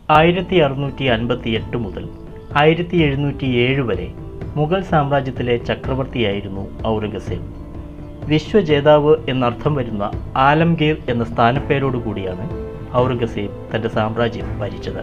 ആയിരത്തി അറുന്നൂറ്റി അൻപത്തി എട്ട് മുതൽ ആയിരത്തി എഴുന്നൂറ്റി ഏഴ് വരെ മുഗൾ സാമ്രാജ്യത്തിലെ ചക്രവർത്തിയായിരുന്നു ഔറംഗസേബ് വിശ്വജേതാവ് എന്നർത്ഥം വരുന്ന ആലംഗീർ എന്ന സ്ഥാനപ്പേരോടുകൂടിയാണ് ഔറംഗസേബ് തൻ്റെ സാമ്രാജ്യം ഭരിച്ചത്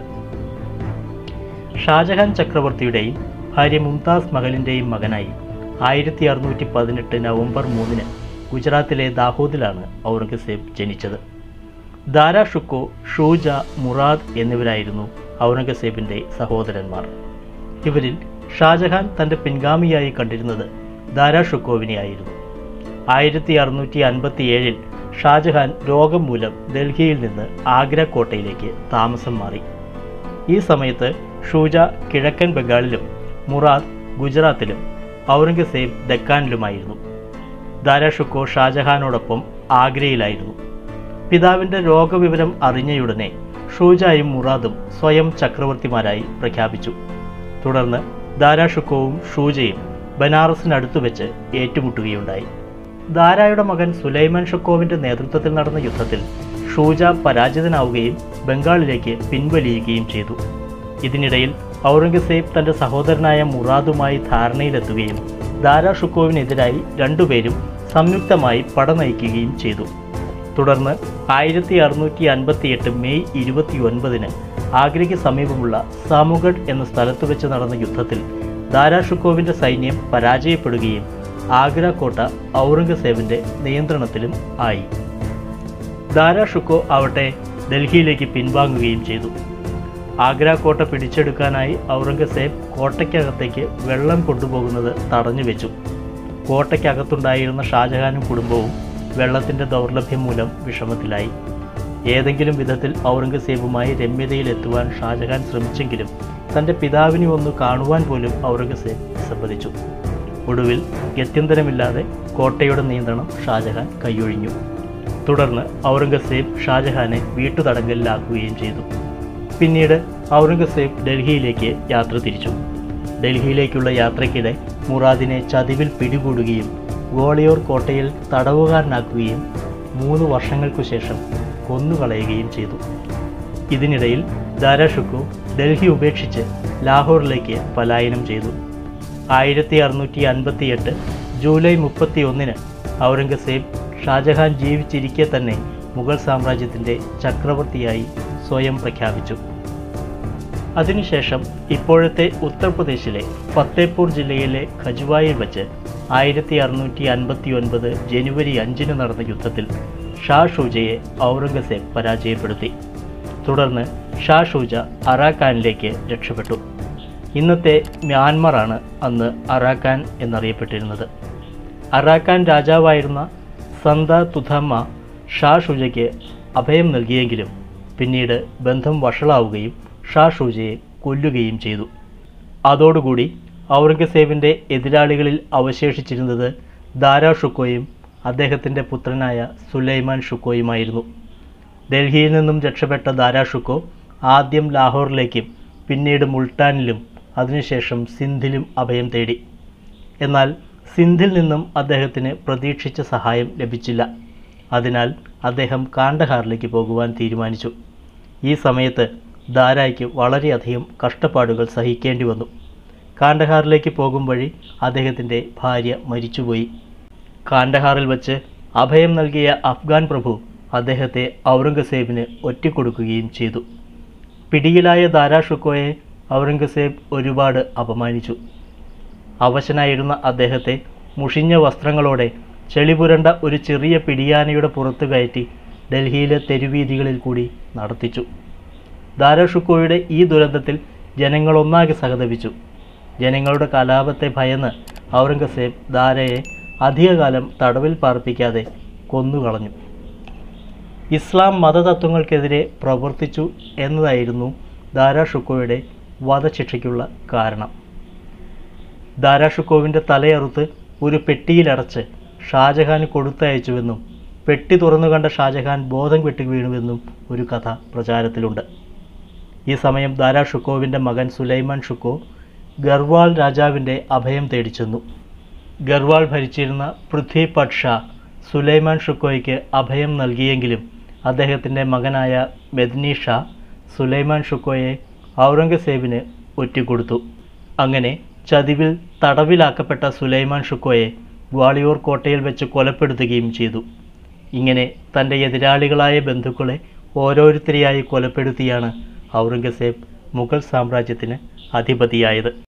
ഷാജഹാൻ ചക്രവർത്തിയുടെയും ഭാര്യ മുംതാസ് മഹലിൻ്റെയും മകനായി ആയിരത്തി അറുന്നൂറ്റി പതിനെട്ട് നവംബർ മൂന്നിന് ഗുജറാത്തിലെ ദാഹോദിലാണ് ഔറംഗസേബ് ജനിച്ചത് ദാരാ ഷുക്കോ ഷൂജ മുറാദ് എന്നിവരായിരുന്നു ഔറംഗസേബിൻ്റെ സഹോദരന്മാർ ഇവരിൽ ഷാജഹാൻ തൻ്റെ പിൻഗാമിയായി കണ്ടിരുന്നത് ദാരാ ഷുക്കോവിനെയായിരുന്നു ആയിരത്തി അറുന്നൂറ്റി അൻപത്തി ഏഴിൽ ഷാജഹാൻ രോഗം മൂലം ഡൽഹിയിൽ നിന്ന് ആഗ്ര കോട്ടയിലേക്ക് താമസം മാറി ഈ സമയത്ത് ഷൂജ കിഴക്കൻ ബംഗാളിലും മുറാദ് ഗുജറാത്തിലും ഔറംഗസേബ് ഡെക്കാനിലുമായിരുന്നു ദാരാ ഷുക്കോ ഷാജഹാനോടൊപ്പം ആഗ്രയിലായിരുന്നു പിതാവിൻ്റെ രോഗവിവരം അറിഞ്ഞയുടനെ ഷൂജായും മുറാദും സ്വയം ചക്രവർത്തിമാരായി പ്രഖ്യാപിച്ചു തുടർന്ന് ദാരാ ഷുക്കോവും ഷൂജയും ബനാറസിനടുത്തു വെച്ച് ഏറ്റുമുട്ടുകയുണ്ടായി ദാരായുടെ മകൻ സുലൈമാൻ ഷുക്കോവിൻ്റെ നേതൃത്വത്തിൽ നടന്ന യുദ്ധത്തിൽ ഷൂജ പരാജിതനാവുകയും ബംഗാളിലേക്ക് പിൻവലിയുകയും ചെയ്തു ഇതിനിടയിൽ ഔറംഗസേബ് തൻ്റെ സഹോദരനായ മുറാദുമായി ധാരണയിലെത്തുകയും ദാരാ ഷുക്കോവിനെതിരായി രണ്ടുപേരും സംയുക്തമായി പട നയിക്കുകയും ചെയ്തു തുടർന്ന് ആയിരത്തി അറുന്നൂറ്റി അൻപത്തി എട്ട് മെയ് ഇരുപത്തി ഒൻപതിന് ആഗ്രയ്ക്ക് സമീപമുള്ള സാമുഗഡ് എന്ന സ്ഥലത്ത് വെച്ച് നടന്ന യുദ്ധത്തിൽ ദാരാ ഷുക്കോവിൻ്റെ സൈന്യം പരാജയപ്പെടുകയും ആഗ്ര കോട്ട ഔറംഗസേബിൻ്റെ നിയന്ത്രണത്തിലും ആയി ദാരാ ഷുക്കോ ആവട്ടെ ഡൽഹിയിലേക്ക് പിൻവാങ്ങുകയും ചെയ്തു ആഗ്ര കോട്ട പിടിച്ചെടുക്കാനായി ഔറംഗസേബ് കോട്ടയ്ക്കകത്തേക്ക് വെള്ളം കൊണ്ടുപോകുന്നത് തടഞ്ഞു വെച്ചു കോട്ടയ്ക്കകത്തുണ്ടായിരുന്ന ഷാജഹാനും കുടുംബവും വെള്ളത്തിൻ്റെ ദൗർലഭ്യം മൂലം വിഷമത്തിലായി ഏതെങ്കിലും വിധത്തിൽ ഔറംഗസേബുമായി രമ്യതയിലെത്തുവാൻ ഷാജഹാൻ ശ്രമിച്ചെങ്കിലും തൻ്റെ പിതാവിനെ ഒന്ന് കാണുവാൻ പോലും ഔറംഗസേബ് വിസമ്മതിച്ചു ഒടുവിൽ ഗത്യന്തരമില്ലാതെ കോട്ടയുടെ നിയന്ത്രണം ഷാജഹാൻ കൈയൊഴിഞ്ഞു തുടർന്ന് ഔറംഗസേബ് ഷാജഹാനെ വീട്ടുതടങ്കലിലാക്കുകയും ചെയ്തു പിന്നീട് ഔറംഗസേബ് ഡൽഹിയിലേക്ക് യാത്ര തിരിച്ചു ഡൽഹിയിലേക്കുള്ള യാത്രയ്ക്കിടെ മുറാദിനെ ചതിവിൽ പിടികൂടുകയും ഗോളിയോർ കോട്ടയിൽ തടവുകാരനാക്കുകയും മൂന്ന് വർഷങ്ങൾക്കു ശേഷം കൊന്നുകളയുകയും ചെയ്തു ഇതിനിടയിൽ ദാരാ ഷുക്കു ഡൽഹി ഉപേക്ഷിച്ച് ലാഹോറിലേക്ക് പലായനം ചെയ്തു ആയിരത്തി അറുന്നൂറ്റി അൻപത്തി എട്ട് ജൂലൈ മുപ്പത്തി ഒന്നിന് ഔറംഗസേബ് ഷാജഹാൻ ജീവിച്ചിരിക്കെ തന്നെ മുഗൾ സാമ്രാജ്യത്തിൻ്റെ ചക്രവർത്തിയായി സ്വയം പ്രഖ്യാപിച്ചു അതിനുശേഷം ഇപ്പോഴത്തെ ഉത്തർപ്രദേശിലെ ഫത്തേപൂർ ജില്ലയിലെ ഖജുവായിൽ വച്ച് ആയിരത്തി അറുന്നൂറ്റി അൻപത്തി ഒൻപത് ജനുവരി അഞ്ചിന് നടന്ന യുദ്ധത്തിൽ ഷാ ഷൂജയെ ഔറംഗസേബ് പരാജയപ്പെടുത്തി തുടർന്ന് ഷാ ഷൂജ അറാഖാനിലേക്ക് രക്ഷപ്പെട്ടു ഇന്നത്തെ മ്യാൻമറാണ് അന്ന് അറാഖാൻ എന്നറിയപ്പെട്ടിരുന്നത് അറാഖാൻ രാജാവായിരുന്ന സന്ത തുധമ്മ ഷാ ഷൂജയ്ക്ക് അഭയം നൽകിയെങ്കിലും പിന്നീട് ബന്ധം വഷളാവുകയും ഷാ ഷൂജയെ കൊല്ലുകയും ചെയ്തു അതോടുകൂടി ഔറംഗസേബിൻ്റെ എതിരാളികളിൽ അവശേഷിച്ചിരുന്നത് ദാരാ ഷുക്കോയും അദ്ദേഹത്തിൻ്റെ പുത്രനായ സുലൈമാൻ ഷുക്കോയുമായിരുന്നു ഡൽഹിയിൽ നിന്നും രക്ഷപ്പെട്ട ദാരാ ഷുക്കോ ആദ്യം ലാഹോറിലേക്കും പിന്നീട് മുൾട്ടാനിലും അതിനുശേഷം സിന്ധിലും അഭയം തേടി എന്നാൽ സിന്ധിൽ നിന്നും അദ്ദേഹത്തിന് പ്രതീക്ഷിച്ച സഹായം ലഭിച്ചില്ല അതിനാൽ അദ്ദേഹം കാണ്ഡഹാറിലേക്ക് പോകുവാൻ തീരുമാനിച്ചു ഈ സമയത്ത് ദാരായ്ക്ക് വളരെയധികം കഷ്ടപ്പാടുകൾ സഹിക്കേണ്ടി വന്നു കാണ്ഡഹാറിലേക്ക് പോകും വഴി അദ്ദേഹത്തിൻ്റെ ഭാര്യ മരിച്ചുപോയി കാണ്ഡഹാറിൽ വച്ച് അഭയം നൽകിയ അഫ്ഗാൻ പ്രഭു അദ്ദേഹത്തെ ഔറംഗസേബിന് ഒറ്റിക്കൊടുക്കുകയും ചെയ്തു പിടിയിലായ ദാരാ ഷുക്കോയെ ഔറംഗസേബ് ഒരുപാട് അപമാനിച്ചു അവശനായിരുന്ന അദ്ദേഹത്തെ മുഷിഞ്ഞ വസ്ത്രങ്ങളോടെ ചെളിപുരണ്ട ഒരു ചെറിയ പിടിയാനയുടെ പുറത്തു കയറ്റി ഡൽഹിയിലെ തെരുവീതികളിൽ കൂടി നടത്തിച്ചു ദാരാ ഷുക്കോയുടെ ഈ ദുരന്തത്തിൽ ജനങ്ങളൊന്നാകെ സഹതപിച്ചു ജനങ്ങളുടെ കലാപത്തെ ഭയന്ന് ഔറംഗസേബ് ദാരയെ അധികകാലം തടവിൽ പാർപ്പിക്കാതെ കൊന്നുകളഞ്ഞു ഇസ്ലാം മതതത്വങ്ങൾക്കെതിരെ പ്രവർത്തിച്ചു എന്നതായിരുന്നു ദാരാ ഷുക്കോയുടെ വധശിക്ഷയ്ക്കുള്ള കാരണം ദാരാ ഷുക്കോവിൻ്റെ തലയറുത്ത് ഒരു പെട്ടിയിലടച്ച് ഷാജഹാന് കൊടുത്തയച്ചുവെന്നും പെട്ടി തുറന്നു കണ്ട ഷാജഹാൻ ബോധം കെട്ടി വീണുവെന്നും ഒരു കഥ പ്രചാരത്തിലുണ്ട് ഈ സമയം ദാരാ ഷുക്കോവിൻ്റെ മകൻ സുലൈമാൻ ഷുക്കോ ഗർവാൾ രാജാവിൻ്റെ അഭയം തേടിച്ചെന്നു ഗർവാൾ ഭരിച്ചിരുന്ന പൃഥ്വിപത് ഷാ സുലൈമാൻ ഷുക്കോയ്ക്ക് അഭയം നൽകിയെങ്കിലും അദ്ദേഹത്തിൻ്റെ മകനായ മെദ്നി ഷാ സുലൈമാൻ ഷുക്കോയെ ഔറംഗസേബിന് ഒറ്റിക്കൊടുത്തു അങ്ങനെ ചതിവിൽ തടവിലാക്കപ്പെട്ട സുലൈമാൻ ഷുക്കോയെ ഗ്വാളിയോർ കോട്ടയിൽ വെച്ച് കൊലപ്പെടുത്തുകയും ചെയ്തു ഇങ്ങനെ തൻ്റെ എതിരാളികളായ ബന്ധുക്കളെ ഓരോരുത്തരെയായി കൊലപ്പെടുത്തിയാണ് ഔറംഗസേബ് മുഗൾ സാമ്രാജ്യത്തിന് അധിപതിയായത്